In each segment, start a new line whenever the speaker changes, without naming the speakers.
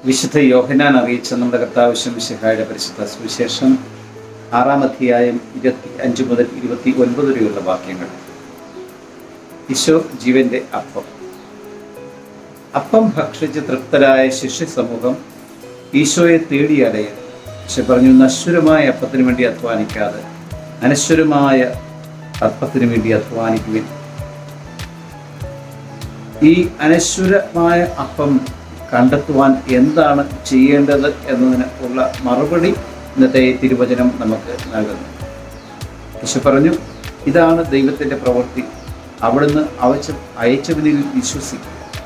വിശുദ്ധ യോഹനാൻ അറിയിച്ച നമ്മുടെ കർത്താവശ്യം വിശുഹായുടെ പരിശുദ്ധ സുവിശേഷം ആറാം അധ്യായം ഇരുപത്തി അഞ്ച് മുതൽ ഇരുപത്തി ഒൻപത് വരെയുള്ള വാക്യങ്ങൾ ഈശോ ജീവന്റെ അപ്പം അപ്പം ഭക്ഷിച്ച് തൃപ്തരായ ശിഷ്യ സമൂഹം ഈശോയെ തേടി അലയാൻ പക്ഷെ പറഞ്ഞു നശ്വരമായ അപ്പത്തിന് വേണ്ടി അധ്വാനിക്കാതെ അനശ്വരമായ അപ്പത്തിന് വേണ്ടി അധ്വാനിക്കുവിൻ ഈ അനശ്വരമായ അപ്പം കണ്ടെത്തുവാൻ എന്താണ് ചെയ്യേണ്ടത് എന്നതിന് ഉള്ള മറുപടി ഇന്നത്തെ തിരുവചനം നമുക്ക് നൽകുന്നു യേശു പറഞ്ഞു ഇതാണ് ദൈവത്തിൻ്റെ പ്രവൃത്തി അവിടുന്ന് അവച്ച അയച്ചവനിൽ വിശ്വസിക്കുക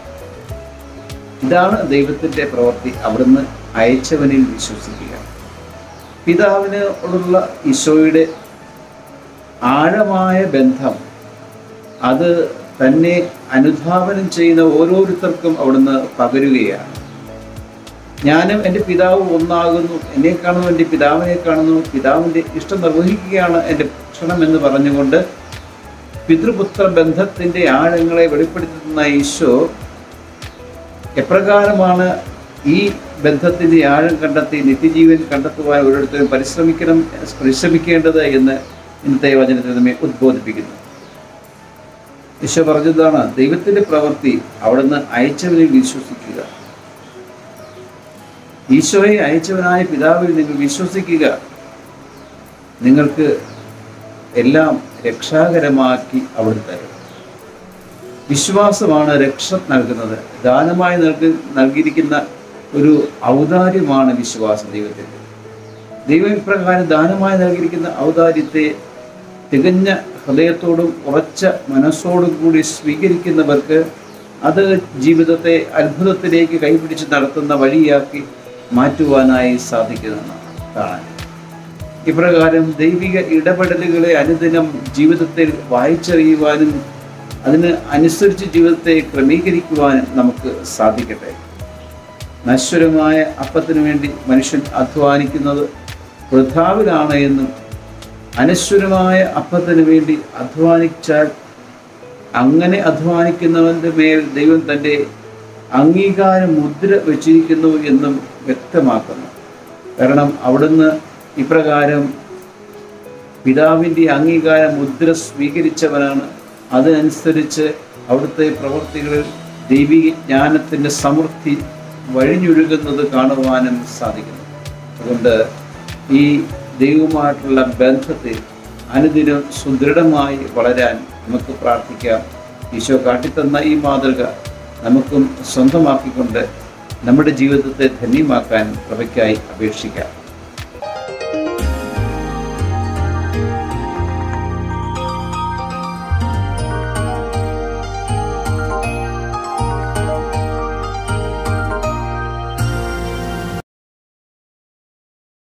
ഇതാണ് ദൈവത്തിൻ്റെ പ്രവൃത്തി അവിടുന്ന് അയച്ചവനിൽ വിശ്വസിക്കുക പിതാവിനോടുള്ള ഈശോയുടെ ആഴമായ ബന്ധം അത് തന്നെ അനുധാവനം ചെയ്യുന്ന ഓരോരുത്തർക്കും അവിടുന്ന് പകരുകയാണ് ഞാനും എൻ്റെ പിതാവ് ഒന്നാകുന്നു എന്നെ കാണുന്നു എൻ്റെ പിതാവിനെ കാണുന്നു പിതാവിൻ്റെ ഇഷ്ടം നിർവഹിക്കുകയാണ് എൻ്റെ ഭക്ഷണം എന്ന് പറഞ്ഞുകൊണ്ട് പിതൃപുത്ര ബന്ധത്തിൻ്റെ ആഴങ്ങളെ വെളിപ്പെടുത്തുന്ന ഈശോ എപ്രകാരമാണ് ഈ ബന്ധത്തിൻ്റെ ആഴം കണ്ടെത്തി നിത്യജീവൻ കണ്ടെത്തുവാൻ ഓരോരുത്തരും പരിശ്രമിക്കണം പരിശ്രമിക്കേണ്ടത് എന്ന് ഇന്നത്തെ വചനത്തിൽ നമ്മെ ഉദ്ബോധിപ്പിക്കുന്നു ഈശോ പറഞ്ഞതാണ് ദൈവത്തിൻ്റെ പ്രവൃത്തി അവിടുന്ന് അയച്ചവനിൽ വിശ്വസിക്കുക ഈശോയെ അയച്ചവനായ പിതാവിൽ നിങ്ങൾ വിശ്വസിക്കുക നിങ്ങൾക്ക് എല്ലാം രക്ഷാകരമാക്കി അവിടെ തരും വിശ്വാസമാണ് രക്ഷ നൽകുന്നത് ദാനമായി നൽകി നൽകിയിരിക്കുന്ന ഒരു ഔദാര്യമാണ് വിശ്വാസം ദൈവത്തിൻ്റെ ദൈവം ഇപ്രകാരം ദാനമായി നൽകിയിരിക്കുന്ന ഔദാര്യത്തെ തികഞ്ഞ ഹൃദയത്തോടും ഉറച്ച മനസ്സോടും കൂടി സ്വീകരിക്കുന്നവർക്ക് അത് ജീവിതത്തെ അത്ഭുതത്തിലേക്ക് കൈപിടിച്ച് നടത്തുന്ന വഴിയാക്കി മാറ്റുവാനായി സാധിക്കുന്നതാണ് കാണാൻ ഇപ്രകാരം ദൈവിക ഇടപെടലുകളെ അനുദിനം ജീവിതത്തിൽ വായിച്ചറിയുവാനും അതിന് അനുസരിച്ച് ജീവിതത്തെ ക്രമീകരിക്കുവാനും നമുക്ക് സാധിക്കട്ടെ നശ്വരമായ അപ്പത്തിനു വേണ്ടി മനുഷ്യൻ അധ്വാനിക്കുന്നത് വൃഥാവിലാണ് എന്നും അനശ്വരമായ അപ്പത്തിന് വേണ്ടി അധ്വാനിച്ചാൽ അങ്ങനെ അധ്വാനിക്കുന്നവൻ്റെ മേൽ ദൈവം തൻ്റെ അംഗീകാര മുദ്ര വച്ചിരിക്കുന്നു എന്നും വ്യക്തമാക്കുന്നു കാരണം അവിടുന്ന് ഇപ്രകാരം പിതാവിൻ്റെ അംഗീകാര മുദ്ര സ്വീകരിച്ചവനാണ് അതനുസരിച്ച് അവിടുത്തെ പ്രവൃത്തികളിൽ ദൈവിക ജ്ഞാനത്തിൻ്റെ സമൃദ്ധി വഴിഞ്ഞൊഴുകുന്നത് കാണുവാനും സാധിക്കുന്നു അതുകൊണ്ട് ഈ ദൈവവുമായിട്ടുള്ള ബന്ധത്തിൽ അനുദിനം സുദൃഢമായി വളരാൻ നമുക്ക് പ്രാർത്ഥിക്കാം ഈശോ കാട്ടിത്തന്ന ഈ മാതൃക നമുക്കും സ്വന്തമാക്കിക്കൊണ്ട് നമ്മുടെ ജീവിതത്തെ ധന്യമാക്കാൻ കൃപയ്ക്കായി അപേക്ഷിക്കാം